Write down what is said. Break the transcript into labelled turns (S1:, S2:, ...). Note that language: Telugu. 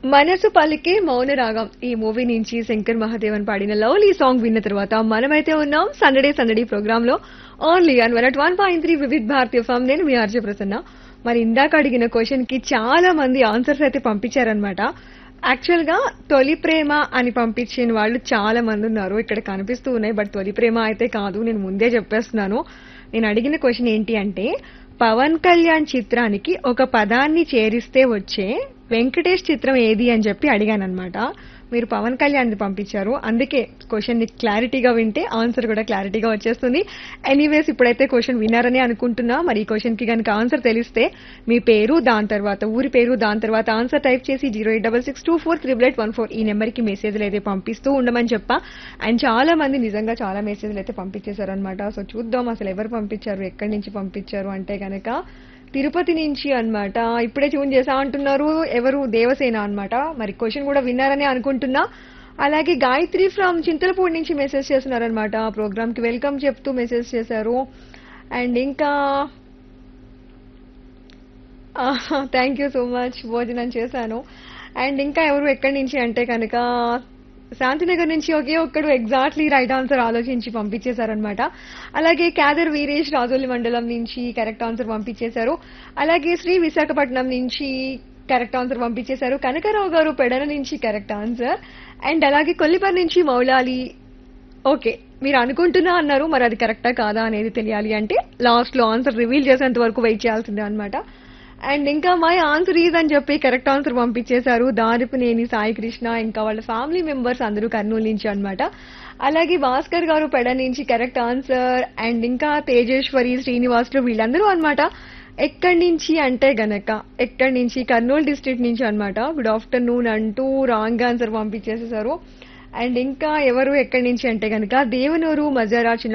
S1: మనసు పలికే మౌన రాగం ఈ మూవీ నుంచి శంకర్ మహాదేవన్ పాడిన లవ్లీ సాంగ్ విన్న తర్వాత మనమైతే ఉన్నాం సండడే సందడి ప్రోగ్రామ్ లో only on one one point three Vividh భారతీయ ఫామ్ నేను మీ ఆర్జే ప్రసన్న మరి ఇందాక అడిగిన క్వశ్చన్ కి చాలా మంది ఆన్సర్స్ అయితే పంపించారనమాట యాక్చువల్ గా తొలి ప్రేమ అని పంపించిన వాళ్ళు చాలా మంది ఉన్నారు ఇక్కడ కనిపిస్తూ ఉన్నాయి బట్ తొలి ప్రేమ అయితే కాదు నేను ముందే చెప్పేస్తున్నాను నేను అడిగిన క్వశ్చన్ ఏంటి అంటే పవన్ కళ్యాణ్ చిత్రానికి ఒక పదాన్ని చేరిస్తే వచ్చే వెంకటేష్ చిత్రం ఏది అని చెప్పి అడిగాను అనమాట మీరు పవన్ కళ్యాణ్ పంపించారు అందుకే క్వశ్చన్ ని క్లారిటీగా వింటే ఆన్సర్ కూడా క్లారిటీగా వచ్చేస్తుంది ఎనీవేస్ ఇప్పుడైతే క్వశ్చన్ వినారని అనుకుంటున్నా మరి ఈ క్వశ్చన్ కి కనుక ఆన్సర్ తెలిస్తే మీ పేరు దాని తర్వాత ఊరి పేరు దాని తర్వాత ఆన్సర్ టైప్ చేసి zero eight double six two four triple eight one four ఈ నెంబర్ కి మెసేజ్లు అయితే పంపిస్తూ ఉండమని చెప్పా అండ్ చాలా మంది నిజంగా చాలా మెసేజ్లు అయితే పంపించేశారు అనమాట సో చూద్దాం అసలు ఎవరు పంపించారు ఎక్కడి నుంచి పంపించారు అంటే కనుక తిరుపతి నుంచి అన్నమాట ఇప్పుడే ట్యూన్ చేసా అంటున్నారు ఎవరు దేవసేన అన్నమాట మరి క్వశ్చన్ కూడా విన్నారని అనుకుంటున్నా అలాగే గాయత్రి ఫ్రమ్ చింతలపూడి నుంచి మెసేజ్ చేస్తున్నారనమాట ప్రోగ్రామ్ కి వెల్కమ్ చెప్తూ మెసేజ్ చేశారు అండ్ ఇంకా థ్యాంక్ యూ సో మచ్ భోజనం చేశాను అండ్ ఇంకా ఎవరు ఎక్కడి నుంచి అంటే కనుక శాంతినగర్ నుంచి ఒకే ఒక్కడు ఎగ్జాక్ట్లీ రైట్ ఆన్సర్ ఆలోచించి పంపించేశారనమాట అలాగే క్యాదర్ వీరేష్ రాజోలి మండలం నుంచి కరెక్ట్ ఆన్సర్ పంపించేశారు అలాగే శ్రీ విశాఖపట్నం నుంచి కరెక్ట్ ఆన్సర్ పంపించేశారు కనకరావు గారు పెడన నుంచి కరెక్ట్ ఆన్సర్ అండ్ అలాగే కొల్లిపర్ నుంచి మౌలాలి ఓకే మీరు అనుకుంటున్నా అన్నారు మరి అది కరెక్టా కాదా అనేది తెలియాలి అంటే లాస్ట్ లో ఆన్సర్ రివీల్ చేసేంత వరకు వెయిట్ చేయాల్సిందే అనమాట అండ్ ఇంకా మై ఆన్సర్ ఈజ్ అని చెప్పి కరెక్ట్ ఆన్సర్ పంపించేశారు దారిపునేని సాయి కృష్ణ ఇంకా వాళ్ళ ఫ్యామిలీ మెంబర్స్ అందరూ కర్నూలు నుంచి అన్నమాట అలాగే భాస్కర్ గారు పెడ నుంచి కరెక్ట్ ఆన్సర్ అండ్ ఇంకా తేజేశ్వరి శ్రీనివాసులు వీళ్ళందరూ అన్నమాట ఎక్కడి నుంచి అంటే గనక ఎక్కడి నుంచి కర్నూలు డిస్ట్రిక్ట్ నుంచి అన్నమాట గుడ్ ఆఫ్టర్నూన్ అంటూ రాంగ్ ఆన్సర్ పంపించేసేసారు అండ్ ఇంకా ఎవరు ఎక్కడి నుంచి అంటే గనక దేవనూరు మజారా చిన్న